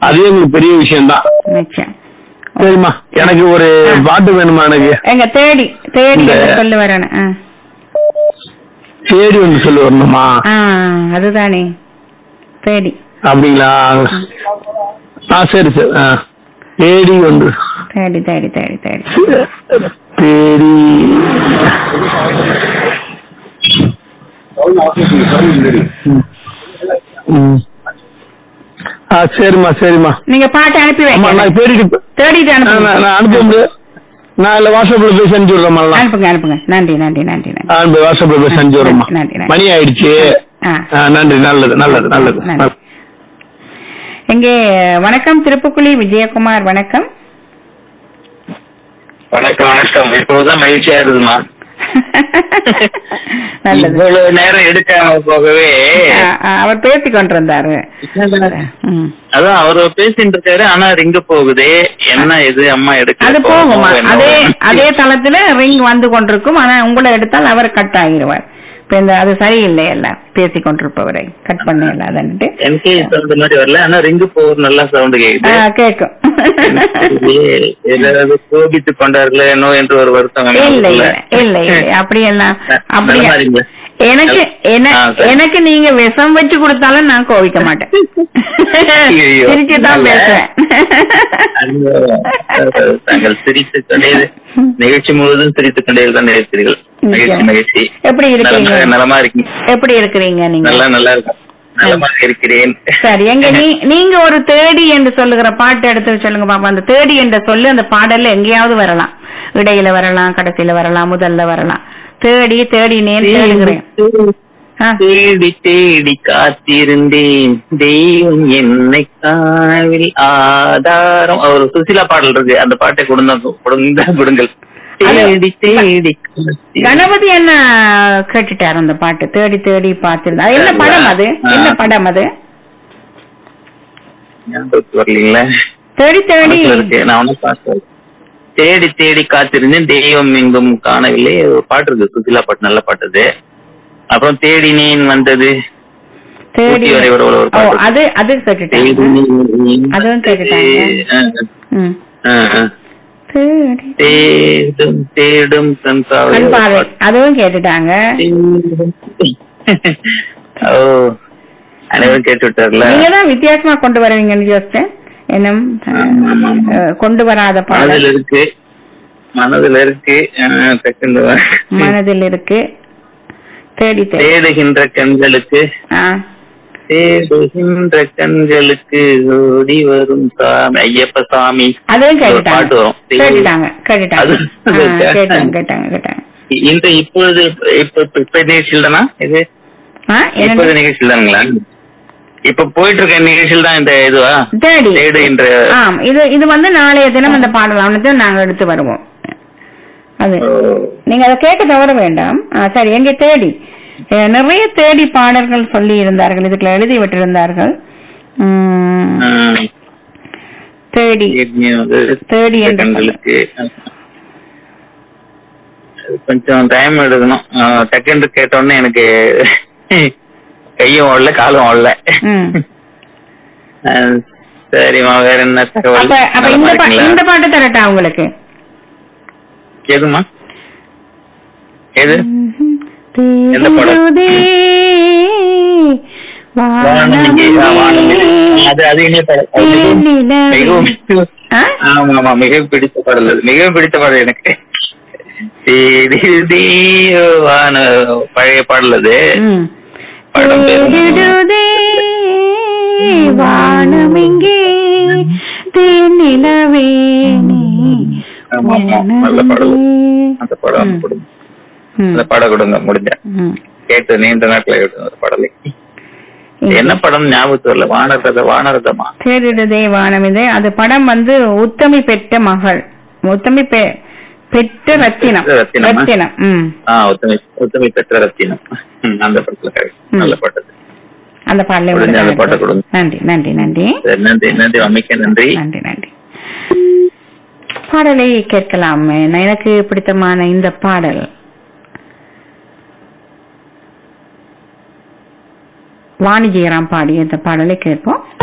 அதுவே உங்களுக்கு பெரிய விஷயம்தான் நிச்சயம் சரிம்மா எனக்கு ஒரு பாட்டு வேணுமா எனக்கு எங்க தேடி தேடி இந்த- என்று சொல்லி வரணும் ஆ. தேடி வந்து சொல்லி வரணுமா ஆ அதுதானே தேடி அப்படிங்களா ஆ சரி சரி ஆ தேடி வந்து தேடி தேடி தேடி தேடி தேடி ம். ஆ சரிம்மா சரிம்மா நீங்க பாட்டு அனுப்பி ஆமா வைங்க நான் தேடிட்டு தேடிட்டு நான் அனுப்புங்க நான் நான் அனுப்ப முடியாது நான் இல்ல வாட்ஸ்அப்ல போய் செஞ்சு விடுறேன் அனுப்புங்க அனுப்புங்க நன்றி நன்றி நன்றி நன்றி அனுப்பி வாட்ஸ்அப்ல போய் செஞ்சு விடுறேம்மா நன்றி, நன்றி. மணி ஆயிடுச்சு ஆ ஆ, நன்றி நல்லது நல்லது நல்லது நன்றி. இங்கே வணக்கம் திருப்புக்குழி விஜயகுமார் வணக்கம் வணக்கம் வணக்கம் இப்போதான் மகிழ்ச்சியா இருக்குதுமா நல்லது இவ்வளவு நேரம் எடுக்காம போகவே ஆ, ஆ, அவர் பேசி கொண்டிருந்தாரு ம். அதான் அவரு பேசிட்டு இருக்காரு ஆனா ரிங்க போகுதே என்ன இது அம்மா எடுக்க அது போகுமா அதே அதே தளத்துல ரிங் வந்து கொண்டிருக்கும் ஆனா உங்களை எடுத்தால் அவர் கட் ஆகிடுவார் இப்ப இந்த அது சரியில்லை எல்லாம் பேசி கொண்டிருப்பவரை கட் பண்ண இல்லாதன்ட்டு எனக்கே சவுண்ட் மாதிரி வரல ஆனா ரிங்கு போகுது நல்லா சவுண்ட் கேக்குது கேட்கும் ஏ- ஏதாவது கோபித்து கொண்டார்களோ என்னோ என்று ஒரு வருத்தம் இல்லை இல்லை நமக்குள்ள. இல்லை இல்லை அப்படியெல்லாம் ந- அப்படி நலமா இருக்கீங்களா? எனக்கு என- ஆ, சரி. எனக்கு நீங்க விஷம் வச்சு கொடுத்தாலும் நான் கோவிக்க மாட்டேன் ஐயையோ. சிரிச்சு தான் நல்ல. பேசுவேன் அந்த, அஹ், தாங்கள் சிரித்து கொண்டே நிகழ்ச்சி முழுவதும் சிரித்து கொண்டே தான் இருக்கிறீர்கள் மகிழ்ச்சி மகிழ்ச்சி எப்படி இருக்கீங்க நலமா- நலமா இருக்கீங்க எப்படி இருக்கிறீங்க நீங்க நல்லா நல்லா இருக்கும் நலமாக இருக்கிறேன் சரி எங்க நீ நீங்க ஒரு தேடி என்று சொல்லுகிற பாட்டு எடுத்து சொல்லுங்க பாப்பா அந்த தேடி என்ற சொல்லு அந்த பாடல்ல எங்கேயாவது வரலாம் இடையில வரலாம் கடைசியில வரலாம் முதல்ல வரலாம் தேடி தேடி நேன் தேடுகிறேன் ஆ, தேடி தேடி காத்திருந்தேன் தெய்வம் என்னை காவில் ஆதாரம் ஒரு சுசிலா பாடல் இருக்கு அந்த பாட்டை கொடுங்க கொடுங்க கொடுங்கள் தேடி தேடி காத்திருந்தேன். கணபதி என்ன கேட்டுட்டார் அந்த பாட்டு தேடி தேடி பார்த்திருந்தா அது என்ன படம் அது என்ன படம் அது ஞாபகத்துக்கு வரலீங்களா தேடி தேடி மனசுல இருக்கு நான் ஒன்னும் பார்க்கல தேடி தேடி காத்திருந்தேன் தெய்வம் எங்கும் காணவில்லை ஒரு பாட்டு இருக்கு சுசிலா பாட்டு நல்ல பாட்டு அது அப்புறம் தேடினேன் வந்தது தேடி ஊட்டி வரை ஒரு ஒரு ஓ பாட்டு அது அது கேட்டுட்டாங்க தேடினேன் அதுவும் கேட்டுட்டாங்க. ம். ஆ, ஆ. தேடி தேடும் தேடும் தன் சாவை கண் பார்வை அதுவும் கேட்டுட்டாங்க ஓ அனைவரும் கேட்டு விட்டார்ல நீங்க தான் வித்தியாசமா கொண்டு வருவீங்கன்னு யோசிச்சேன் என்னும் ஆமா, ஆமா, ஆமா. அஹ், கொண்டு வராத பாடல் மனதில் இருக்கு மனதில் இருக்கு ஆ, டக்குன்னு வா. மனதில் இருக்கு தேடி தேடி தேடுகின்ற கண்களுக்கு ஆ, தேடுகின்ற கண்களுக்கு ஓடி வரும் சாமி ஐயப்ப சாமி அதுவும் ஒரு கேட்டுட்டாங்க பாட்டு வரும். கேட்டுட்டாங்க கேட்டுட்டாங்க அது- ஆ, கேட்டாங்க கேட்டாங்க கேட்டாங்க இந்த இப்பொழுது இப்ப இப்ப- இப்ப நிகழ்ச்சியில் தானா இது ஆ, என்ன இப்போது நிகழ்ச்சியில் தானுங்களா இப்ப போயிட்டு இருக்க நிகழ்ச்சியில் தான் இந்த இதுவா தேடி தேடுகின்ற ஆம் இது இது வந்து நாளைய தினம் அந்த பாடல் அவனுக்கு நாங்க எடுத்து வருவோம் அது ஓ, நீங்க அதை கேட்க தவற வேண்டாம் ஆ, சரி எங்க தேடி அஹ், நிறைய தேடி பாடல்கள் சொல்லி இருந்தார்கள் இதுக்குள்ள எழுதி விட்டிருந்தார்கள் உம், ம், தேடி தேடினது தேடி என்ற கண்களுக்கு கொஞ்சம் டைம் எடுக்கணும் செகண்ட் கேட்டோடனே எனக்கு கையும் ஓடல காலும் ஓடல ம். அஹ், சரிம்மா வேற என்ன தகவல் அப்ப அப்ப இந்த நலமா பா- இருக்கீங்களா? இந்த பாட்டு தரட்டா உங்களுக்கு எதுமா எது எந்த பாடல்? தேடுதே வானமில்லை, ஆ, வானமில்லை. அது அது இனிய பாடல். அது மிகவும் மிகவும் ஆ? ஆமா ஆமா மிகவும் பிடித்த பாடல் அது மிகவும் பிடித்த பாடல் எனக்கு தேடியோ வான பழைய பாடல் அது ம். படம் பேரு? தேடுதே வானமெங்கே தேனிலவே நீ ஆமா, ஆமா. நல்ல பாடல். அந்த படம் ம். கொடுங்க ம். அந்த பாடம் கொடுங்க முடிஞ்ச ம். கேட்டு நீண்ட நாட்கள் கேட்டு ஒரு பாடலை ம். என்ன படம் ஞாபகத்து வரல வானரத வானரதமா தேடுதே வானமிதே அது படம் வந்து உத்தமி பெற்ற மகள் உத்தமி பெ- பெற்ற ரத்தினம் பெற்ற ரத்தினமா? ரத்தினம் ம் ஆ உத்தமி உத்தமி பெற்ற ரத்தினம் ம், அந்த படத்துல correct. ம். நல்ல பாட்டு அது. அந்த பாடலை உடனே அந்த உங்களுக்கு பாட்டை கொடுங்க. நன்றி நன்றி நன்றி சரி, நன்றி நன்றி அம்மிக்க நன்றி நன்றி நன்றி பாடலை கேட்கலாம் எனக்கு பிடித்தமான இந்த பாடல் வாணிஜெயராம் பாடிய இந்த பாடலை கேட்போம்